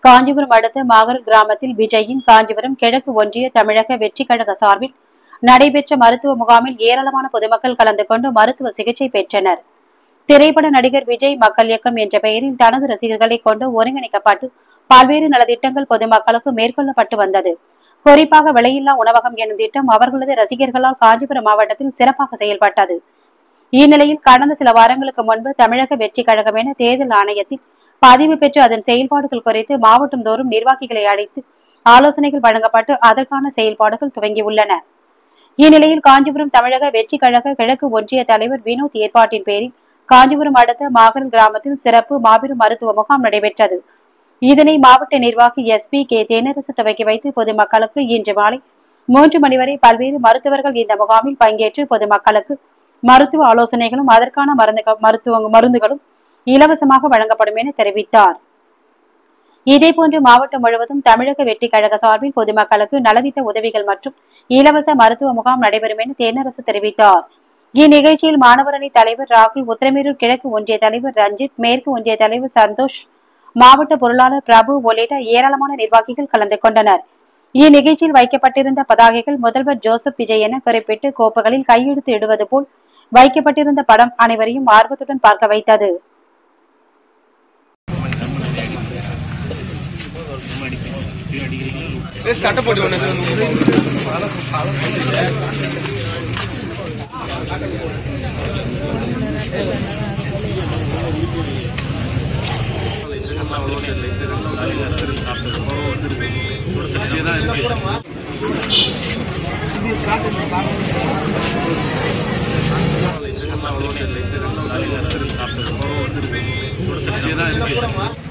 காஞ்சிபுரம் அடுத்த மாகர் கிராமத்தில் விஜயின் காஞ்சிபுரம் கிழக்கு ஒன்றிய தமிழக வெற்றிக் கழக சார்பில் நடைபெற்ற மருத்துவ முகாமில் ஏராளமான பொதுமக்கள் கலந்து கொண்டு மருத்துவ சிகிச்சை பெற்றனர் திரைப்பட நடிகர் விஜய் மக்கள் இயக்கம் என்ற பெயரில் தனது ரசிகர்களை கொண்டு ஒருங்கிணைக்கப்பட்டு பல்வேறு நலத்திட்டங்கள் பொதுமக்களுக்கு மேற்கொள்ளப்பட்டு வந்தது குறிப்பாக விலையில்லா உணவகம் எனும் திட்டம் அவர்களது ரசிகர்களால் காஞ்சிபுரம் மாவட்டத்தில் சிறப்பாக செயல்பட்டது இந்நிலையில் கடந்த சில வாரங்களுக்கு முன்பு தமிழக வெற்றிக் கழகம் என தேர்தல் ஆணையத்தில் பதிவு பெற்று அதன் செயல்பாடுகள் குறித்து மாவட்டம் தோறும் நிர்வாகிகளை அழைத்து ஆலோசனைகள் வழங்கப்பட்டு அதற்கான செயல்பாடுகள் துவங்கியுள்ளன இந்நிலையில் காஞ்சிபுரம் தமிழக வெற்றிக் கழக கிழக்கு ஒன்றிய தலைவர் வினோத் ஏற்பாட்டின் பேரில் காஞ்சிபுரம் அடுத்த மாகரன் கிராமத்தில் சிறப்பு மாபெரும் மருத்துவ முகாம் நடைபெற்றது இதனை மாவட்ட நிர்வாகி எஸ் பி கே தேனரசு துவக்கி வைத்து பொதுமக்களுக்கு இன்று மாலை மூன்று மணி வரை பல்வேறு மருத்துவர்கள் இந்த முகாமில் பங்கேற்று பொதுமக்களுக்கு மருத்துவ ஆலோசனைகளும் அதற்கான மருந்து மருத்துவ மருந்துகளும் இலவசமாக வழங்கப்படும் என தெரிவித்தார் இதேபோன்று மாவட்டம் முழுவதும் தமிழக வெற்றிக் கழக சார்பில் பொதுமக்களுக்கு நலத்திட்ட உதவிகள் மற்றும் இலவச மருத்துவ முகாம் நடைபெறும் என தென்னரசு தெரிவித்தார் இந்நிகழ்ச்சியில் மாணவரணி தலைவர் ராகுல் உத்திரமேரூர் கிழக்கு ஒன்றிய தலைவர் ரஞ்சித் மேற்கு ஒன்றிய தலைவர் சந்தோஷ் மாவட்ட பொருளாளர் பிரபு உள்ளிட்ட ஏராளமான நிர்வாகிகள் கலந்து கொண்டனர் இந்நிகழ்ச்சியில் வைக்கப்பட்டிருந்த பதாகைகள் முதல்வர் ஜோசப் விஜய் என குறிப்பிட்டு கோப்புகளில் கையெழுத்து இடுவது போல் வைக்கப்பட்டிருந்த படம் அனைவரையும் ஆர்வத்துடன் பார்க்க வைத்தது ஸ்டார்ட் போட்டு ஒன்று சாப்பிட்டு